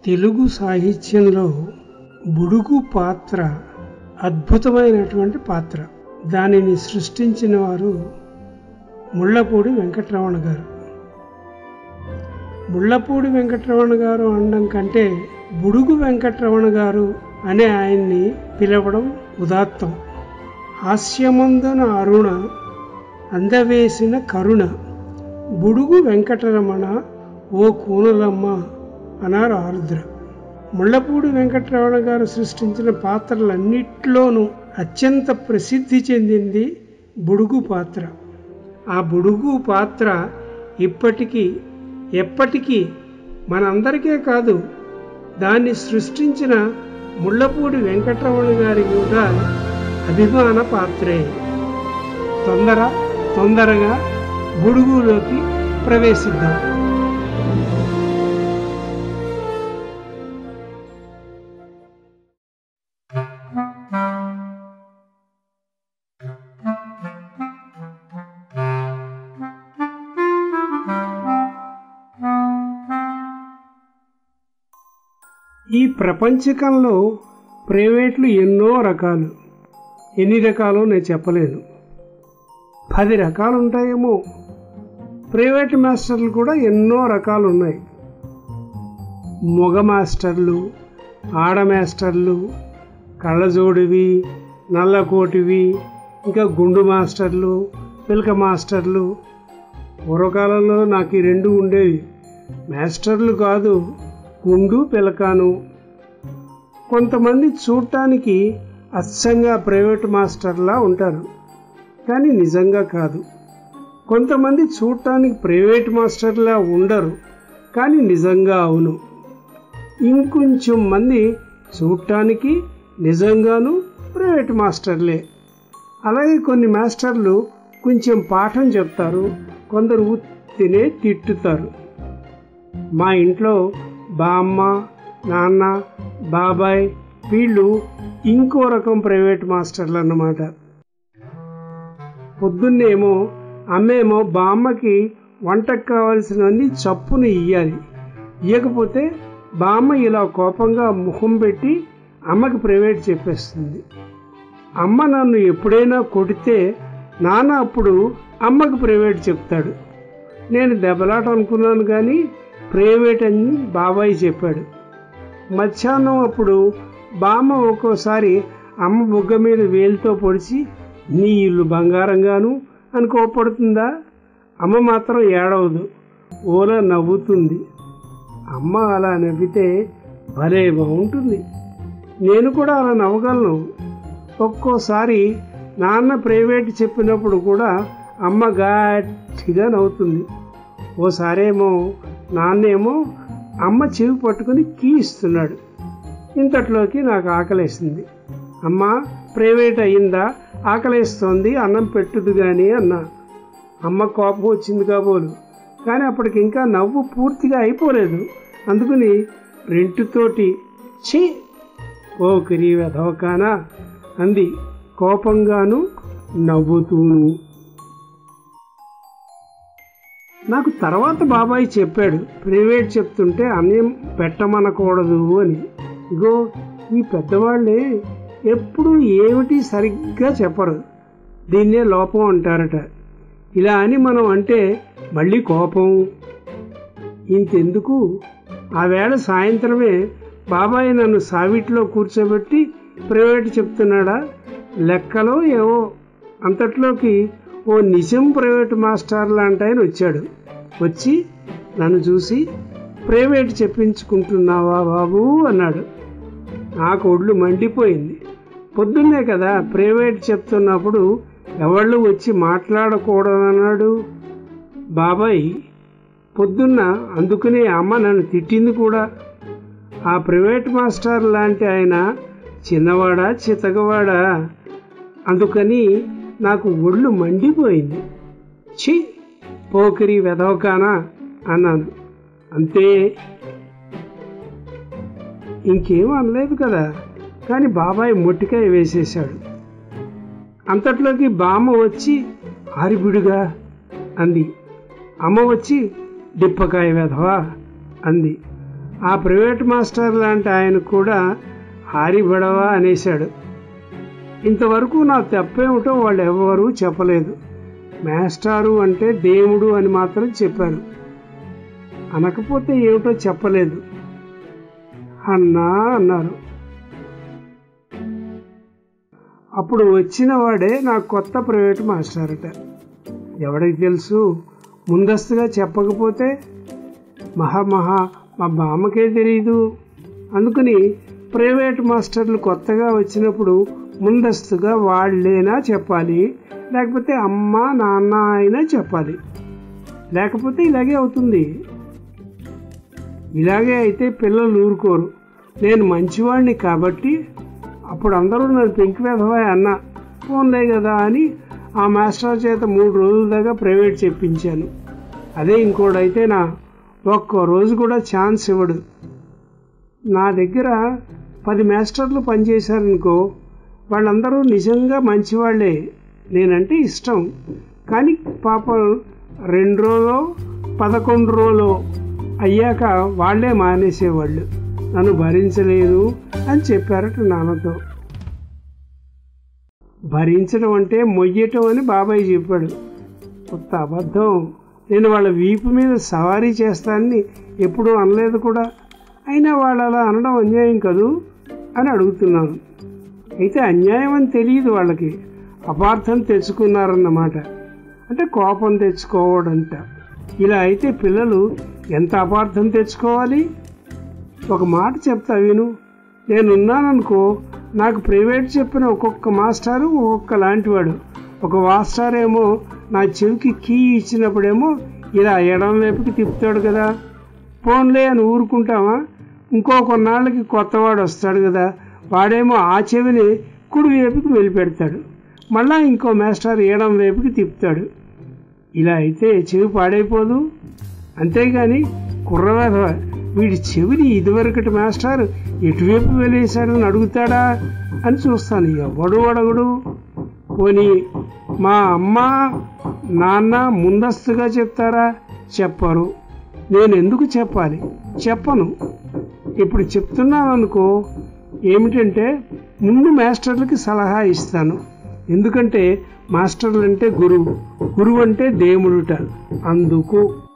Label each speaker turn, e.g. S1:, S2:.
S1: తెలుగు సాహిత్యంలో బుడుగు పాత్ర అద్భుతమైనటువంటి పాత్ర దానిని సృష్టించిన వారు ముళ్ళపూడి వెంకటరమణ గారు ముళ్ళపూడి వెంకటరమణ గారు అనడం కంటే బుడుగు వెంకటరమణ గారు అనే ఆయన్ని పిలవడం ఉదాత్తం హాస్యమందున అరుణ అందవేసిన కరుణ బుడుగు వెంకటరమణ ఓ కూనలమ్మ అన్నారు ఆరుద్ర ముళ్ళపూడి వెంకటరమణ గారు సృష్టించిన పాత్రలన్నిట్లోనూ అత్యంత ప్రసిద్ధి చెందింది బుడుగు పాత్ర ఆ బుడుగు పాత్ర ఇప్పటికీ ఎప్పటికీ మనందరికీ కాదు దాన్ని సృష్టించిన ముళ్ళపూడి వెంకటరమణ గారి కూడా అభిమాన పాత్రే తొందర తొందరగా బుడుగులోకి ప్రవేశిద్దాం ఈ ప్రపంచకంలో ప్రైవేట్లు ఎన్నో రకాలు ఎన్ని రకాలో నేను చెప్పలేను పది రకాలు ఉంటాయేమో ప్రైవేట్ మాస్టర్లు కూడా ఎన్నో రకాలు ఉన్నాయి మొగ మాస్టర్లు ఆడ మాస్టర్లు కళ్ళజోడివి నల్లకోటివి ఇంకా గుండు మాస్టర్లు పిలక మాస్టర్లు పూర్వకాలంలో నాకు ఈ రెండు ఉండేవి మాస్టర్లు కాదు గుండు పిలకాను కొంతమంది చూడటానికి అచ్చంగా ప్రైవేట్ మాస్టర్లా ఉంటారు కానీ నిజంగా కాదు కొంతమంది చూడటానికి ప్రైవేట్ మాస్టర్లా ఉండరు కానీ నిజంగా అవును ఇంకొంచెం మంది చూడటానికి నిజంగాను ప్రైవేట్ మాస్టర్లే అలాగే కొన్ని మాస్టర్లు కొంచెం పాఠం చెప్తారు కొందరు తినే తిట్టుతారు మా ఇంట్లో బామ్మ నాన్న బాబాయ్ వీళ్ళు ఇంకో రకం ప్రైవేట్ మాస్టర్లు అన్నమాట పొద్దున్నేమో అమ్మేమో బామ్మకి వంటకు కావాల్సినవన్నీ చప్పున ఇయ్యాలి ఇవ్వకపోతే బామ్మ ఇలా కోపంగా ముఖం పెట్టి అమ్మకి ప్రైవేట్ చెప్పేస్తుంది అమ్మ నన్ను ఎప్పుడైనా కొడితే నాన్న అప్పుడు అమ్మకి ప్రైవేట్ చెప్తాడు నేను దెబ్బలాట అనుకున్నాను కానీ ప్రైవేట్ అని బాబాయ్ చెప్పాడు మధ్యాహ్నం అప్పుడు బామ్మ ఒక్కోసారి అమ్మ బుగ్గ మీద వేలుతో పొడిచి నీ ఇల్లు బంగారంగాను అని కోపడుతుందా అమ్మ మాత్రం ఏడవదు ఓలా నవ్వుతుంది అమ్మ అలా నవ్వితే భలే బాగుంటుంది నేను కూడా అలా నవ్వగలను ఒక్కోసారి నాన్న ప్రైవేట్ చెప్పినప్పుడు కూడా అమ్మ గట్టిగా నవ్వుతుంది ఓసారేమో నాన్నేమో అమ్మ చెవి పట్టుకుని కీ ఇస్తున్నాడు ఇంతట్లోకి నాకు ఆకలేసింది అమ్మ ప్రైవేట్ అయ్యిందా ఆకలేస్తోంది అన్నం పెట్టుదు కానీ అన్నా అమ్మ కోపం వచ్చింది కాబోలు కానీ అప్పటికి ఇంకా నవ్వు పూర్తిగా అయిపోలేదు అందుకని రెంటుతోటి ఛీ ఓ కిరీ వెధవకానా అంది కోపంగాను నవ్వుతూను నాకు తర్వాత బాబాయ్ చెప్పాడు ప్రైవేట్ చెప్తుంటే అన్యం పెట్టమనకూడదు అని ఇగో ఈ పెద్దవాళ్ళే ఎప్పుడు ఏమిటి సరిగ్గా చెప్పరు దీన్నే లోపం అంటారట ఇలా అని మనం అంటే మళ్ళీ కోపం ఇంతెందుకు ఆ వేళ సాయంత్రమే బాబాయ్ నన్ను సావిట్లో కూర్చోబెట్టి ప్రైవేట్ చెప్తున్నాడా లెక్కలో ఏవో అంతట్లోకి ఓ నిజం ప్రైవేట్ మాస్టర్ లాంటి ఆయన వచ్చాడు వచ్చి నన్ను చూసి ప్రైవేట్ చెప్పించుకుంటున్నావా బాబు అన్నాడు నాకు ఒళ్ళు మండిపోయింది పొద్దున్నే కదా ప్రైవేట్ చెప్తున్నప్పుడు ఎవళ్ళు వచ్చి మాట్లాడకూడదన్నాడు బాబాయ్ పొద్దున్న అందుకనే అమ్మ నన్ను తిట్టింది కూడా ఆ ప్రైవేట్ మాస్టర్ లాంటి ఆయన చిన్నవాడా చితగవాడా అందుకని నాకు ఒళ్ళు మండిపోయింది ఛీ పోకిరి వెదవకానా అన్నాను అంతే ఇంకేం అనలేదు కదా కానీ బాబాయ్ మొట్టికాయ వేసేశాడు అంతట్లోకి బామ్మ వచ్చి ఆరిబిడుగా అంది అమ్మ వచ్చి డిప్పకాయ వెధవా అంది ఆ ప్రైవేట్ మాస్టర్ లాంటి ఆయన కూడా హారిబడవా అనేశాడు ఇంతవరకు నా తప్పేమిటో వాళ్ళు ఎవరూ చెప్పలేదు మాస్టారు అంటే దేవుడు అని మాత్రం చెప్పారు అనకపోతే ఏమిటో చెప్పలేదు అన్నా అన్నారు అప్పుడు వచ్చిన వాడే నా కొత్త ప్రైవేట్ మాస్టర్ అట ఎవడికి తెలుసు ముందస్తుగా చెప్పకపోతే మహా మహా మా బామ్మకే తెలియదు అందుకని ప్రైవేట్ మాస్టర్లు కొత్తగా వచ్చినప్పుడు ముందస్తుగా వాళ్ళేనా చెప్పాలి లేకపోతే అమ్మ నాన్న అయినా చెప్పాలి లేకపోతే ఇలాగే అవుతుంది ఇలాగే అయితే పిల్లలు ఊరుకోరు నేను మంచివాడిని కాబట్టి అప్పుడు అందరూ నన్ను పెంకి వేధవా అన్న ఫోన్లే కదా అని ఆ మాస్టర్ చేత మూడు రోజుల దాకా ప్రైవేట్ చెప్పించాను అదే ఇంకోడైతే నా ఒక్క రోజు కూడా ఛాన్స్ ఇవ్వడు నా దగ్గర పది మాస్టర్లు పనిచేశారనుకో వాళ్ళందరూ నిజంగా మంచివాళ్లే నేనంటే ఇష్టం కానీ పాపం రెండు రోజులో పదకొండు రోజులు అయ్యాక వాళ్లే మానేసేవాళ్ళు నన్ను భరించలేదు అని చెప్పారట నాన్నతో భరించడం అంటే మొయ్యటం అని బాబాయ్ చెప్పాడు కొత్త అబద్ధం నేను వాళ్ళ వీపు మీద సవారీ చేస్తానని ఎప్పుడూ అనలేదు కూడా అయినా వాళ్ళు అలా అనడం అన్యాయం కదూ అని అడుగుతున్నాను అయితే అన్యాయం అని తెలియదు వాళ్ళకి అపార్థం తెచ్చుకున్నారన్నమాట అంటే కోపం తెచ్చుకోవడంట ఇలా అయితే పిల్లలు ఎంత అపార్థం తెచ్చుకోవాలి ఒక మాట చెప్తా విను నేనున్నాననుకో నాకు ప్రైవేట్ చెప్పిన ఒక్కొక్క మాస్టారు ఒక్కొక్క లాంటివాడు ఒక మాస్టర్ ఏమో నా చెవికి కీ ఇచ్చినప్పుడేమో ఇలా ఎడం వైపుకి తిప్పుతాడు కదా ఫోన్లే అని ఊరుకుంటామా ఇంకో కొన్నాళ్ళకి కొత్తవాడు వస్తాడు కదా వాడేమో ఆ చెవిని కుడి వైపుకి వెళ్ళిపెడతాడు మళ్ళా ఇంకో మాస్టర్ ఎడం వైపుకి తిప్పుతాడు ఇలా అయితే చెవి పాడైపోదు అంతేగాని కుర్రవేధ వీడి చెవిని ఇదివరకటి మాస్టర్ ఎటువైపు వెళ్ళేశాడని అడుగుతాడా అని చూస్తాను ఎవడు అడగడు పోనీ మా అమ్మ నాన్న ముందస్తుగా చెప్తారా చెప్పరు నేను ఎందుకు చెప్పాలి చెప్పను ఇప్పుడు చెప్తున్నాను అనుకో ఏమిటంటే ముందు మాస్టర్లకి సలహా ఇస్తాను ఎందుకంటే మాస్టర్లు అంటే గురువు గురువు అంటే దేవుడుట అందుకు